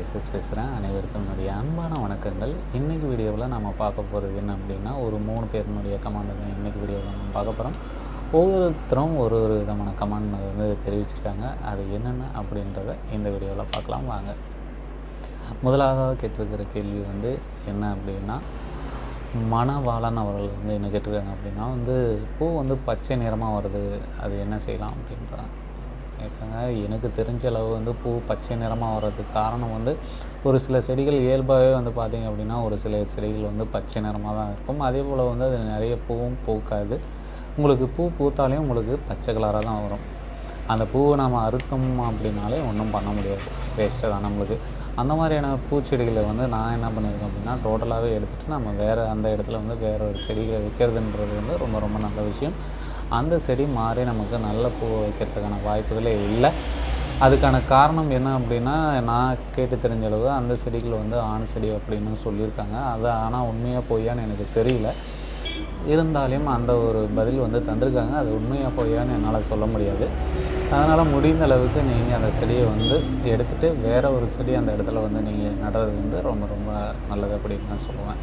SS பேசுகிறேன் அனைவருக்கும் என்னுடைய அன்பான வணக்கங்கள் இன்றைக்கி வீடியோவில் நம்ம பார்க்க போகிறது என்ன அப்படின்னா ஒரு மூணு பேரினுடைய கமாண்ட் தான் இன்றைக்கி வீடியோவில் நம்ம பார்க்க போகிறோம் ஒவ்வொருத்தரும் ஒரு ஒரு விதமான கமாண்ட் வந்து தெரிவிச்சிருக்காங்க அது என்னென்ன அப்படின்றத இந்த வீடியோவில் பார்க்கலாம் வாங்க முதலாவது கேட்டிருக்கிற கேள்வி வந்து என்ன அப்படின்னா மணவாளன் அவர்கள் வந்து என்ன கேட்டிருக்காங்க அப்படின்னா வந்து பூ வந்து பச்சை நிறமாக வருது அது என்ன செய்யலாம் அப்படின்றாங்க கேட்காங்க எனக்கு தெரிஞ்ச அளவு வந்து பூ பச்சை நிறமாக வர்றதுக்கு காரணம் வந்து ஒரு சில செடிகள் இயல்பாகவே வந்து பார்த்திங்க அப்படின்னா ஒரு சில செடிகள் வந்து பச்சை நிறமாக தான் இருக்கும் அதே போல் வந்து அது நிறைய பூவும் பூக்காது உங்களுக்கு பூ பூத்தாலே உங்களுக்கு பச்சை கலராக தான் வரும் அந்த பூவை நாம் அறுத்தோம் அப்படின்னாலே ஒன்றும் பண்ண முடியாது வேஸ்ட்டாக தான் நம்மளுக்கு அந்த மாதிரியான பூச்செடிகளை வந்து நான் என்ன பண்ணியிருக்கேன் அப்படின்னா டோட்டலாகவே எடுத்துகிட்டு நம்ம வேறு அந்த இடத்துல வந்து வேறு ஒரு செடிகளை வைக்கிறதுன்றது வந்து ரொம்ப ரொம்ப நல்ல விஷயம் அந்த செடி மாறி நமக்கு நல்ல பூ வைக்கிறதுக்கான வாய்ப்புகளே இல்லை அதுக்கான காரணம் என்ன அப்படின்னா நான் கேட்டு தெரிஞ்ச அளவு அந்த செடிகள் வந்து ஆண் செடி அப்படின்னு சொல்லியிருக்காங்க அது ஆனால் உண்மையாக பொய்யான்னு எனக்கு தெரியல இருந்தாலும் அந்த ஒரு பதில் வந்து தந்திருக்காங்க அது உண்மையாக பொய்யான்னு என்னால் சொல்ல முடியாது அதனால் முடிந்த அளவுக்கு நீங்கள் அந்த செடியை வந்து எடுத்துகிட்டு வேறு ஒரு செடி அந்த இடத்துல வந்து நீங்கள் நடுறது வந்து ரொம்ப ரொம்ப நல்லது அப்படின்னு நான் சொல்லுவேன்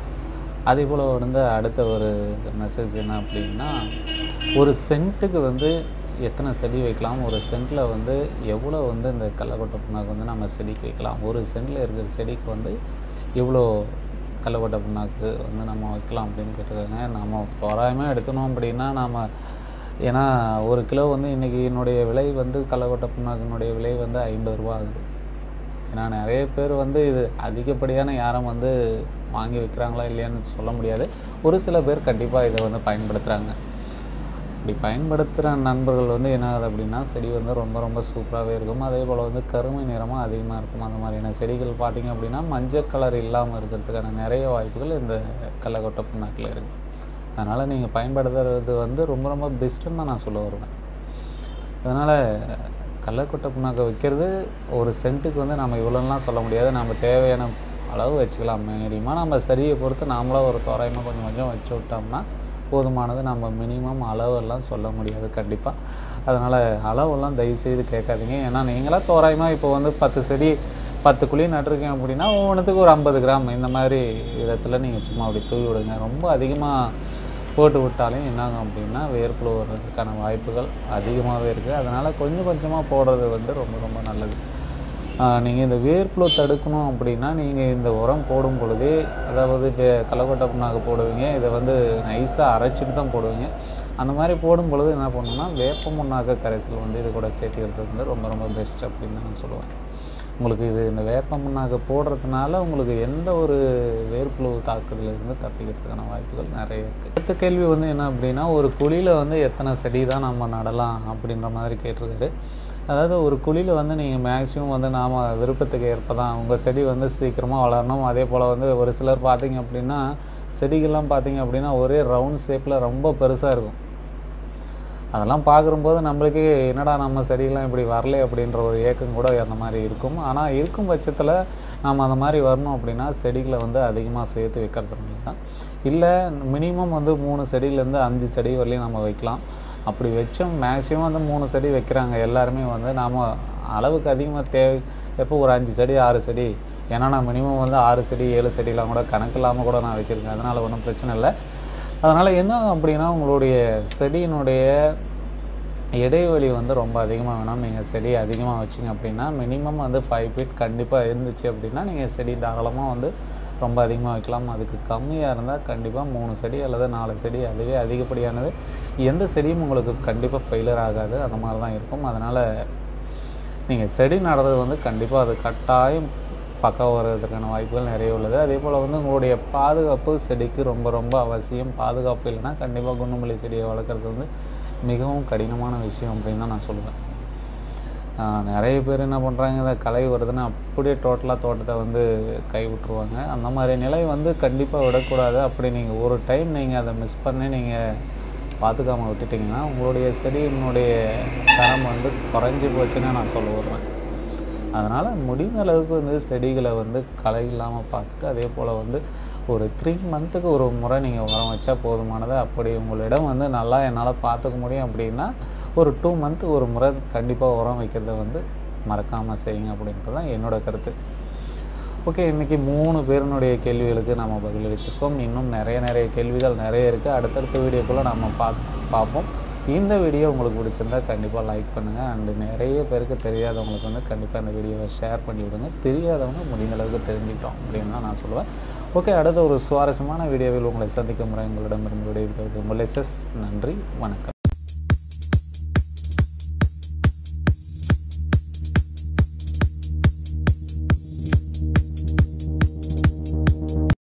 அதே போல் வந்து அடுத்த ஒரு மெசேஜ் என்ன அப்படின்னா ஒரு சென்ட்டுக்கு வந்து எத்தனை செடி வைக்கலாம் ஒரு சென்ட்டில் வந்து எவ்வளோ வந்து இந்த கடலக்கொட்டை புண்ணாக்கு வந்து நம்ம செடிக்கு வைக்கலாம் ஒரு சென்ட்டில் இருக்கிற செடிக்கு வந்து இவ்வளோ கடலக்கொட்டை புண்ணாக்கு வந்து நம்ம வைக்கலாம் அப்படின்னு கேட்டிருக்காங்க நம்ம தோராயமாக எடுத்தணும் அப்படின்னா நாம் ஏன்னா ஒரு கிலோ வந்து இன்றைக்கி என்னுடைய விலை வந்து கடலக்கொட்டை புண்ணாக்கினுடைய விலை வந்து ஐம்பது ரூபா ஆகுது ஏன்னா நிறைய பேர் வந்து இது அதிகப்படியான யாரும் வந்து வாங்கி வைக்கிறாங்களா இல்லையான்னு சொல்ல முடியாது ஒரு சில பேர் கண்டிப்பாக இதை வந்து பயன்படுத்துகிறாங்க இப்படி பயன்படுத்துகிற நண்பர்கள் வந்து என்ன ஆகுது அப்படின்னா செடி வந்து ரொம்ப ரொம்ப சூப்பராகவே இருக்கும் அதே போல் வந்து கருமை நிறமாக அதிகமாக இருக்கும் அந்த மாதிரியான செடிகள் பார்த்திங்க அப்படின்னா மஞ்சள் கலர் இல்லாமல் இருக்கிறதுக்கான நிறைய வாய்ப்புகள் இந்த கடலக்கொட்டை புண்ணாக்கில் இருக்குது அதனால் நீங்கள் பயன்படுத்துறது வந்து ரொம்ப ரொம்ப பெஸ்ட்டுன்னு தான் நான் சொல்ல வருவேன் அதனால் கடலக்கொட்டை புண்ணாக்கை வைக்கிறது ஒரு சென்ட்டுக்கு வந்து நம்ம இவ்வளோலாம் சொல்ல முடியாது நம்ம தேவையான அளவு வச்சுக்கலாம் மீடியமாக நம்ம சரியை பொறுத்து நாமளாக ஒரு தோராயமாக கொஞ்சம் கொஞ்சம் வச்சு விட்டோம்னா போதுமானது நம்ம மினிமம் அளவெல்லாம் சொல்ல முடியாது கண்டிப்பாக அதனால் அளவெல்லாம் தயவுசெய்து கேட்காதீங்க ஏன்னா நீங்களாம் தோராயமாக இப்போ வந்து பத்து செடி பத்து குழி நட்டுருக்கீங்க அப்படின்னா ஒவ்வொன்றுத்துக்கு ஒரு ஐம்பது கிராம் இந்த மாதிரி விதத்தில் நீங்கள் சும்மா அப்படி தூவி விடுங்க ரொம்ப அதிகமாக போட்டு விட்டாலும் என்னாகும் அப்படின்னா வேர்ப்புழு வர்றதுக்கான வாய்ப்புகள் அதிகமாகவே இருக்குது அதனால் கொஞ்சம் கொஞ்சமாக போடுறது வந்து ரொம்ப ரொம்ப நல்லது நீங்கள் இந்த வேர்ப்புழு தடுக்கணும் அப்படின்னா நீங்கள் இந்த உரம் போடும் பொழுதே அதாவது இப்போ கலக்கொட்டை புண்ணாக்கு போடுவீங்க இதை வந்து நைஸாக அரைச்சிட்டு தான் போடுவீங்க அந்த மாதிரி போடும் பொழுது என்ன பண்ணணும்னா வேப்ப முன்னாக்க கரைசல் வந்து இது கூட சேர்த்துக்கிறது வந்து ரொம்ப ரொம்ப பெஸ்ட் அப்படின்னு நான் சொல்லுவேன் உங்களுக்கு இது இந்த வேப்ப முன்னாக்க போடுறதுனால உங்களுக்கு எந்த ஒரு வேர்ப்புழு தாக்குதலிருந்து தப்பிக்கிறதுக்கான வாய்ப்புகள் நிறைய இருக்குது அடுத்த கேள்வி வந்து என்ன அப்படின்னா ஒரு குழியில் வந்து எத்தனை செடி தான் நம்ம நடலாம் அப்படின்ற மாதிரி கேட்டிருக்காரு அதாவது ஒரு குழியில் வந்து நீங்கள் மேக்ஸிமம் வந்து நாம் விருப்பத்துக்கு ஏற்ப தான் உங்கள் செடி வந்து சீக்கிரமாக வளரணும் அதே போல் வந்து ஒரு சிலர் பார்த்தீங்க அப்படின்னா செடிகள்லாம் பார்த்தீங்க அப்படின்னா ஒரே ரவுண்ட் ஷேப்பில் ரொம்ப பெருசாக இருக்கும் அதெல்லாம் பார்க்கும்போது நம்மளுக்கு என்னடா நம்ம செடியெல்லாம் இப்படி வரல அப்படின்ற ஒரு ஏக்கம் கூட அந்த மாதிரி இருக்கும் ஆனால் இருக்கும் பட்சத்தில் நம்ம அந்த மாதிரி வரணும் அப்படின்னா செடிகளை வந்து அதிகமாக சேர்த்து வைக்கிறதுனால தான் இல்லை மினிமம் வந்து மூணு செடியிலேருந்து அஞ்சு செடி வரலையும் நம்ம வைக்கலாம் அப்படி வச்சோம் மேக்ஸிமம் வந்து மூணு செடி வைக்கிறாங்க எல்லாருமே வந்து நாம் அளவுக்கு அதிகமாக தேவை எப்போ ஒரு அஞ்சு செடி ஆறு செடி ஏன்னா நான் மினிமம் வந்து ஆறு செடி ஏழு செடிலாம் கூட கணக்கு இல்லாமல் கூட நான் வச்சுருக்கேன் அதனால் ஒன்றும் பிரச்சனை இல்லை அதனால் என்ன அப்படின்னா உங்களுடைய செடியினுடைய இடைவெளி வந்து ரொம்ப அதிகமாக வேணும் நீங்கள் செடி அதிகமாக வச்சிங்க அப்படின்னா மினிமம் வந்து ஃபைவ் ஃபீட் கண்டிப்பாக இருந்துச்சு அப்படின்னா நீங்கள் செடி தாராளமாக வந்து ரொம்ப அதிகமாக வைக்கலாம் அதுக்கு கம்மியாக இருந்தால் கண்டிப்பாக மூணு செடி அல்லது நாலு செடி அதுவே அதிகப்படியானது எந்த செடியும் உங்களுக்கு கண்டிப்பாக ஃபெயிலியர் ஆகாது அந்த மாதிரி தான் இருக்கும் அதனால் நீங்கள் செடி நடுறது வந்து கண்டிப்பாக அது கட்டாயம் பக்கம் வருவதற்கான வாய்ப்புகள் நிறைய உள்ளது அதே போல் வந்து உங்களுடைய பாதுகாப்பு செடிக்கு ரொம்ப ரொம்ப அவசியம் பாதுகாப்பு இல்லைன்னா கண்டிப்பாக குண்டுமல்லி செடியை வளர்க்குறது வந்து மிகவும் கடினமான விஷயம் அப்படின்னு தான் நான் சொல்லுவேன் நிறைய பேர் என்ன பண்ணுறாங்க இந்த களை வருதுன்னு அப்படியே டோட்டலாக தோட்டத்தை வந்து கை விட்டுருவாங்க அந்த மாதிரி நிலை வந்து கண்டிப்பாக விடக்கூடாது அப்படி நீங்கள் ஒரு டைம் நீங்கள் அதை மிஸ் பண்ணி நீங்கள் பார்த்துக்காம விட்டுட்டிங்கன்னா உங்களுடைய செடியினுடைய தரம் வந்து குறைஞ்சி போச்சுன்னு நான் சொல்ல வருவேன் அதனால் முடிந்த அளவுக்கு வந்து செடிகளை வந்து களை இல்லாமல் பார்த்துட்டு அதே போல் வந்து ஒரு த்ரீ மந்த்துக்கு ஒரு முறை நீங்கள் உரம் வச்சா போதுமானது அப்படி உங்களிடம் வந்து நல்லா என்னால் பார்த்துக்க முடியும் அப்படின்னா ஒரு டூ மந்த்து ஒரு முறை கண்டிப்பாக உரம் வைக்கிறத வந்து மறக்காமல் செய்யுங்க அப்படின்றது தான் என்னோடய கருத்து ஓகே இன்றைக்கி மூணு பேருனுடைய கேள்விகளுக்கு நம்ம பதிலளிச்சிருக்கோம் இன்னும் நிறைய நிறைய கேள்விகள் நிறைய இருக்குது அடுத்தடுத்த வீடியோக்குள்ளே நம்ம பா பார்ப்போம் இந்த வீடியோ உங்களுக்கு பிடிச்சிருந்தா கண்டிப்பாக லைக் பண்ணுங்கள் அண்டு நிறைய பேருக்கு தெரியாதவங்களுக்கு வந்து கண்டிப்பாக இந்த வீடியோவை ஷேர் பண்ணி விடுங்க தெரியாதவங்க முடிந்த அளவுக்கு தெரிஞ்சுக்கிட்டோம் அப்படின்னு தான் நான் சொல்லுவேன் ஓகே அடுத்த ஒரு சுவாரஸ்யமான வீடியோவில் உங்களை சந்திக்கும் முறை உங்களிடமிருந்து விடைபெறுவது உங்கள் எஸ்எஸ் நன்றி வணக்கம்